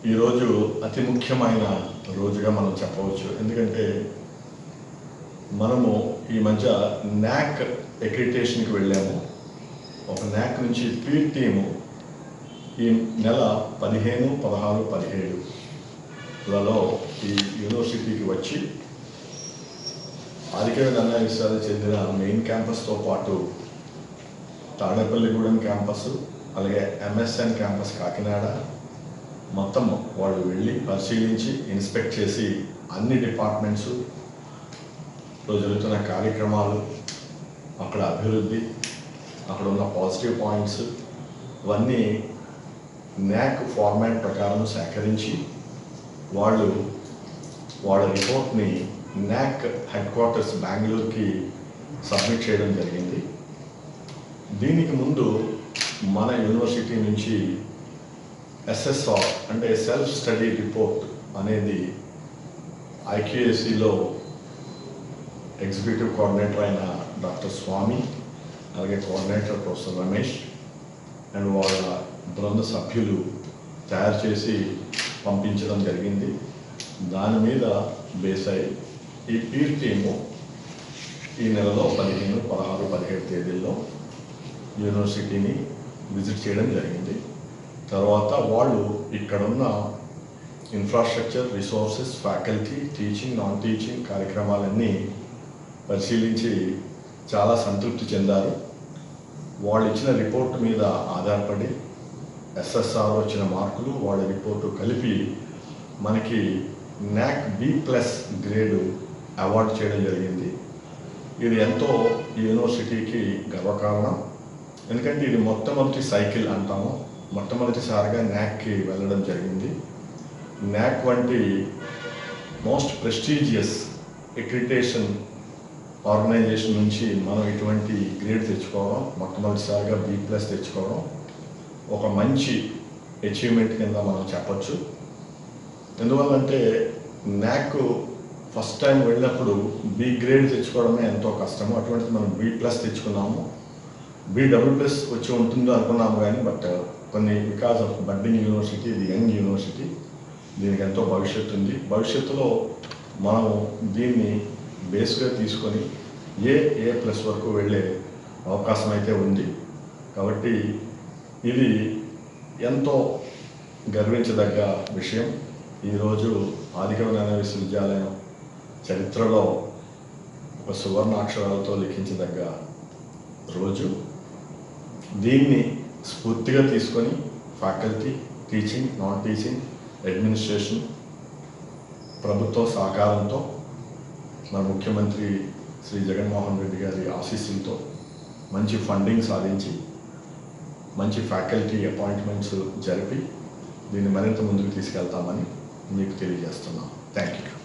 ఈరోజు అతి ముఖ్యమైన రోజుగా మనం చెప్పవచ్చు ఎందుకంటే మనము ఈ మధ్య న్యాక్ అక్రిటేషన్కి వెళ్ళాము ఒక న్యాక్ నుంచి పీర్ టీము ఈ నెల పదిహేను పదహారు పదిహేడు లలో ఈ యూనివర్సిటీకి వచ్చి ఆదికవి అన్నా విశ్వవిద్యాలయం చెందిన మెయిన్ క్యాంపస్తో పాటు తాడేపల్లిగూడెం క్యాంపస్ అలాగే ఎంఎస్ఎన్ క్యాంపస్ కాకినాడ మొత్తం వాళ్ళు వెళ్ళి పరిశీలించి ఇన్స్పెక్ట్ చేసి అన్ని డిపార్ట్మెంట్స్ లో జరుగుతున్న కార్యక్రమాలు అక్కడ అభివృద్ధి అక్కడ ఉన్న పాజిటివ్ పాయింట్స్ ఇవన్నీ న్యాక్ ఫార్మాట్ ప్రకారం సేకరించి వాళ్ళు వాళ్ళ రిపోర్ట్ని న్యాక్ హెడ్ క్వార్టర్స్ బెంగళూరుకి సబ్మిట్ చేయడం జరిగింది దీనికి ముందు మన యూనివర్సిటీ నుంచి ఎస్ఎస్ఆర్ అంటే సెల్ఫ్ స్టడీ రిపోర్ట్ అనేది ఐక్యూఎస్సిలో ఎగ్జిక్యూటివ్ కోఆర్డినేటర్ అయిన డాక్టర్ స్వామి అలాగే కోఆర్డినేటర్ ప్రొఫెసర్ రమేష్ అండ్ వాళ్ళ బృంద సభ్యులు తయారు చేసి పంపించడం జరిగింది దాని మీద బేస్ అయి ఈ పీర్ టీము ఈ నెలలో పదిహేను పదహారు పదిహేడు తేదీల్లో యూనివర్సిటీని విజిట్ చేయడం జరిగింది తర్వాత వాళ్ళు ఇక్కడున్న infrastructure resources faculty teaching non teaching కార్యక్రమాలన్నీ పరిశీలించి చాలా సంతృప్తి చెందారు వాళ్ళు ఇచ్చిన రిపోర్ట్ మీద ఆధారపడి ఎస్ఎస్ఆర్ వచ్చిన మార్కులు వాళ్ళ రిపోర్టు కలిపి మనకి నాక్ బి ప్లస్ గ్రేడు అవార్డు చేయడం జరిగింది ఇది ఎంతో ఈ యూనివర్సిటీకి గర్వకారణం ఎందుకంటే ఇది మొట్టమొదటి సైకిల్ అంటాము మొట్టమొదటిసారిగా న్యాక్కి వెళ్ళడం జరిగింది న్యాక్ వంటి మోస్ట్ ప్రెస్టీజియస్ ఎక్రిటేషన్ ఆర్గనైజేషన్ నుంచి మనం ఇటువంటి గ్రేడ్ తెచ్చుకోవడం మొట్టమొదటిసారిగా బి ప్లస్ తెచ్చుకోవడం ఒక మంచి అచీవ్మెంట్ కింద మనం చెప్పొచ్చు ఎందువల్లంటే న్యాక్ ఫస్ట్ టైం వెళ్ళినప్పుడు బి గ్రేడ్ తెచ్చుకోవడమే ఎంతో కష్టము అటువంటిది మనం బి ప్లస్ తెచ్చుకున్నాము బి డబుల్ ప్లస్ వచ్చి ఉంటుందో అనుకున్నాము కానీ బట్ కొన్ని బికాస్ ఆఫ్ బడ్డింగ్ యూనివర్సిటీ ఇది యంగ్ యూనివర్సిటీ దీనికి ఎంతో భవిష్యత్తు ఉంది భవిష్యత్తులో మనం దీన్ని బేస్గా తీసుకొని ఏ ఏ ప్లస్ వరకు వెళ్ళే అవకాశం అయితే ఉంది కాబట్టి ఇది ఎంతో గర్వించదగ్గ విషయం ఈరోజు ఆదికవిజ్ఞాన విశ్వవిద్యాలయం చరిత్రలో ఒక సువర్ణ అక్షరాలతో లిఖించదగ్గ రోజు దీన్ని స్ఫూర్తిగా తీసుకొని faculty teaching non teaching administration ప్రభుత్వ సహకారంతో మన ముఖ్యమంత్రి శ్రీ జగన్మోహన్ రెడ్డి గారి ఆశీస్సులతో మంచి ఫండింగ్ సాధించి మంచి ఫ్యాకల్టీ అపాయింట్మెంట్స్ జరిపి దీన్ని మరింత ముందుకు తీసుకెళ్తామని మీకు తెలియజేస్తున్నాం థ్యాంక్ యూ